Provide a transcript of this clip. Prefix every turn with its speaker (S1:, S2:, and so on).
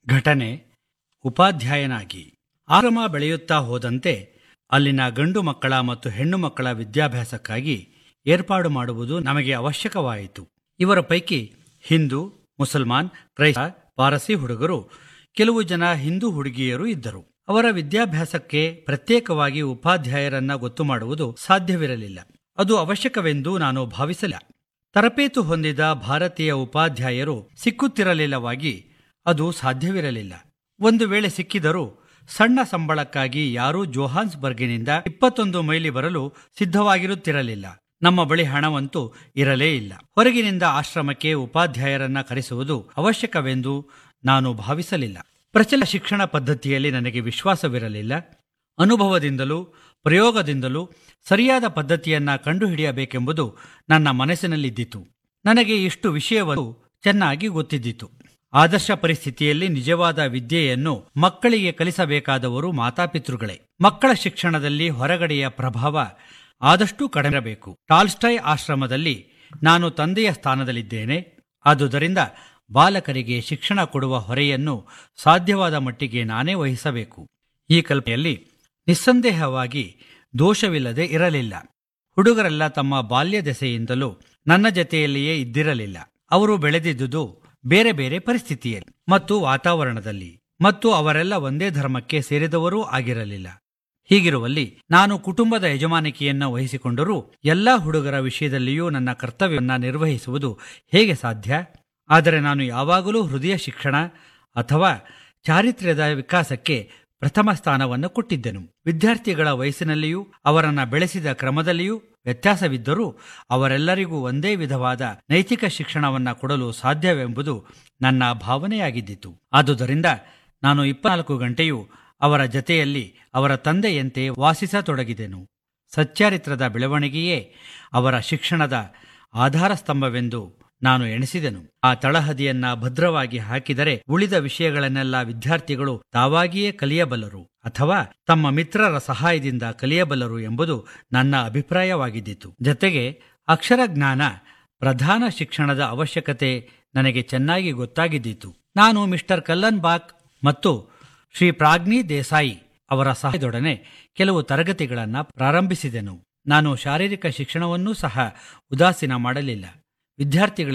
S1: ಘಟನೆ ಉಪಾಧ್ಯಾಯನಾಗಿ ಆಶ್ರಮ ಬೆಳೆಯುತ್ತಾ ಹೋದಂತೆ ಅಲ್ಲಿನ ಗಂಡು ಮಕ್ಕಳ ಮತ್ತು ಹೆಣ್ಣು ಮಕ್ಕಳ ವಿದ್ಯಾಭ್ಯಾಸಕ್ಕಾಗಿ ಏರ್ಪಾಡು ಮಾಡುವುದು ನಮಗೆ ಅವಶ್ಯಕವಾಯಿತು ಇವರ ಪೈಕಿ ಹಿಂದೂ ಮುಸಲ್ಮಾನ್ ಕ್ರೈಸ್ತ ಪಾರಸಿ ಹುಡುಗರು ಕೆಲವು ಜನ ಹಿಂದೂ ಹುಡುಗಿಯರು ಇದ್ದರು ಅವರ ವಿದ್ಯಾಭ್ಯಾಸಕ್ಕೆ ಪ್ರತ್ಯೇಕವಾಗಿ ಉಪಾಧ್ಯಾಯರನ್ನ ಗೊತ್ತು ಮಾಡುವುದು ಸಾಧ್ಯವಿರಲಿಲ್ಲ ಅದು ಅವಶ್ಯಕವೆಂದು ನಾನು ಭಾವಿಸಲಿಲ್ಲ ತರಬೇತು ಹೊಂದಿದ ಭಾರತೀಯ ಉಪಾಧ್ಯಾಯರು ಸಿಕ್ಕುತ್ತಿರಲಿಲ್ಲವಾಗಿ ಅದು ಸಾಧ್ಯವಿರಲಿಲ್ಲ ಒಂದು ವೇಳೆ ಸಿಕ್ಕಿದರೂ ಸಣ್ಣ ಸಂಬಳಕ್ಕಾಗಿ ಯಾರೂ ಜೋಹಾನ್ಸ್ಬರ್ಗಿನಿಂದ ಇಪ್ಪತ್ತೊಂದು ಮೈಲಿ ಬರಲು ಸಿದ್ಧವಾಗಿರುತ್ತಿರಲಿಲ್ಲ ನಮ್ಮ ಬಳಿ ಹಣವಂತೂ ಇರಲೇ ಇಲ್ಲ ಹೊರಗಿನಿಂದ ಆಶ್ರಮಕ್ಕೆ ಉಪಾಧ್ಯಾಯರನ್ನ ಕರೆಸುವುದು ಅವಶ್ಯಕವೆಂದು ನಾನು ಭಾವಿಸಲಿಲ್ಲ ಪ್ರಚಲ ಶಿಕ್ಷಣ ಪದ್ಧತಿಯಲ್ಲಿ ನನಗೆ ವಿಶ್ವಾಸವಿರಲಿಲ್ಲ ಅನುಭವದಿಂದಲೂ ಪ್ರಯೋಗದಿಂದಲೂ ಸರಿಯಾದ ಪದ್ಧತಿಯನ್ನ ಕಂಡುಹಿಡಿಯಬೇಕೆಂಬುದು ನನ್ನ ಮನಸ್ಸಿನಲ್ಲಿದ್ದಿತು ನನಗೆ ಇಷ್ಟು ವಿಷಯವನ್ನು ಚೆನ್ನಾಗಿ ಗೊತ್ತಿದ್ದಿತು ಆದರ್ಶ ಪರಿಸ್ಥಿತಿಯಲ್ಲಿ ನಿಜವಾದ ವಿದ್ಯೆಯನ್ನು ಮಕ್ಕಳಿಗೆ ಕಲಿಸಬೇಕಾದವರು ಮಾತಾಪಿತೃಗಳೇ ಮಕ್ಕಳ ಶಿಕ್ಷಣದಲ್ಲಿ ಹೊರಗಡೆಯ ಪ್ರಭಾವ ಆದಷ್ಟು ಕಡಿಮೆರಬೇಕು ಟಾಲ್ಸ್ಟೈ ಆಶ್ರಮದಲ್ಲಿ ನಾನು ತಂದೆಯ ಸ್ಥಾನದಲ್ಲಿದ್ದೇನೆ ಆದುದರಿಂದ ಬಾಲಕರಿಗೆ ಶಿಕ್ಷಣ ಕೊಡುವ ಹೊರೆಯನ್ನು ಸಾಧ್ಯವಾದ ಮಟ್ಟಿಗೆ ನಾನೇ ವಹಿಸಬೇಕು ಈ ಕಲ್ಪನೆಯಲ್ಲಿ ನಿಸ್ಸಂದೇಹವಾಗಿ ದೋಷವಿಲ್ಲದೆ ಇರಲಿಲ್ಲ ಹುಡುಗರೆಲ್ಲ ತಮ್ಮ ಬಾಲ್ಯ ದೆಸೆಯಿಂದಲೂ ನನ್ನ ಜತೆಯಲ್ಲಿಯೇ ಇದ್ದಿರಲಿಲ್ಲ ಅವರು ಬೆಳೆದಿದ್ದುದು ಬೇರೆ ಬೇರೆ ಪರಿಸ್ಥಿತಿಯಲ್ಲಿ ಮತ್ತು ವಾತಾವರಣದಲ್ಲಿ ಮತ್ತು ಅವರೆಲ್ಲ ಒಂದೇ ಧರ್ಮಕ್ಕೆ ಸೇರಿದವರೂ ಆಗಿರಲಿಲ್ಲ ಹೀಗಿರುವಲ್ಲಿ ನಾನು ಕುಟುಂಬದ ಯಜಮಾನಿಕೆಯನ್ನ ವಹಿಸಿಕೊಂಡರೂ ಎಲ್ಲಾ ಹುಡುಗರ ವಿಷಯದಲ್ಲಿಯೂ ನನ್ನ ಕರ್ತವ್ಯವನ್ನ ನಿರ್ವಹಿಸುವುದು ಹೇಗೆ ಸಾಧ್ಯ ಆದರೆ ನಾನು ಯಾವಾಗಲೂ ಹೃದಯ ಶಿಕ್ಷಣ ಅಥವಾ ಚಾರಿತ್ರ್ಯದ ವಿಕಾಸಕ್ಕೆ ಪ್ರಥಮ ಸ್ಥಾನವನ್ನು ಕೊಟ್ಟಿದ್ದೆನು ವಿದ್ಯಾರ್ಥಿಗಳ ವಯಸ್ಸಿನಲ್ಲಿಯೂ ಅವರನ್ನ ಬೆಳೆಸಿದ ಕ್ರಮದಲ್ಲಿಯೂ ವ್ಯತ್ಯಾಸವಿದ್ದರೂ ಅವರೆಲ್ಲರಿಗೂ ಒಂದೇ ವಿಧವಾದ ನೈತಿಕ ಶಿಕ್ಷಣವನ್ನ ಕೊಡಲು ಸಾಧ್ಯವೆಂಬುದು ನನ್ನ ಭಾವನೆಯಾಗಿದ್ದಿತು ಆದುದರಿಂದ ನಾನು ಇಪ್ಪತ್ನಾಲ್ಕು ಗಂಟೆಯೂ ಅವರ ಜತೆಯಲ್ಲಿ ಅವರ ತಂದೆಯಂತೆ ವಾಸಿಸತೊಡಗಿದೆನು ಸಚ್ಚಾರಿತ್ರದ ಬೆಳವಣಿಗೆಯೇ ಅವರ ಶಿಕ್ಷಣದ ಆಧಾರ ಸ್ತಂಭವೆಂದು ನಾನು ಎಣಿಸಿದೆನು ಆ ತಳಹದಿಯನ್ನ ಭದ್ರವಾಗಿ ಹಾಕಿದರೆ ಉಳಿದ ವಿಷಯಗಳನ್ನೆಲ್ಲ ವಿದ್ಯಾರ್ಥಿಗಳು ತಾವಾಗಿಯೇ ಕಲಿಯಬಲ್ಲರು ಅಥವಾ ತಮ್ಮ ಮಿತ್ರರ ಸಹಾಯದಿಂದ ಕಲಿಯಬಲ್ಲರು ಎಂಬುದು ನನ್ನ ಅಭಿಪ್ರಾಯವಾಗಿದ್ದಿತು ಜತೆಗೆ ಅಕ್ಷರ ಜ್ಞಾನ ಪ್ರಧಾನ ಶಿಕ್ಷಣದ ಅವಶ್ಯಕತೆ ನನಗೆ ಚೆನ್ನಾಗಿ ಗೊತ್ತಾಗಿದ್ದಿತು ನಾನು ಮಿಸ್ಟರ್ ಕಲ್ಲನ್ ಬಾಕ್ ಮತ್ತು ಶ್ರೀ ಪ್ರಾಗ್ನಿ ದೇಸಾಯಿ ಅವರ ಸಹಾಯದೊಡನೆ ಕೆಲವು ತರಗತಿಗಳನ್ನು ಪ್ರಾರಂಭಿಸಿದೆನು ನಾನು ಶಾರೀರಿಕ ಶಿಕ್ಷಣವನ್ನೂ ಸಹ ಉದಾಸೀನ ಮಾಡಲಿಲ್ಲ ವಿದ್ಯಾರ್ಥಿಗಳಿಗೆ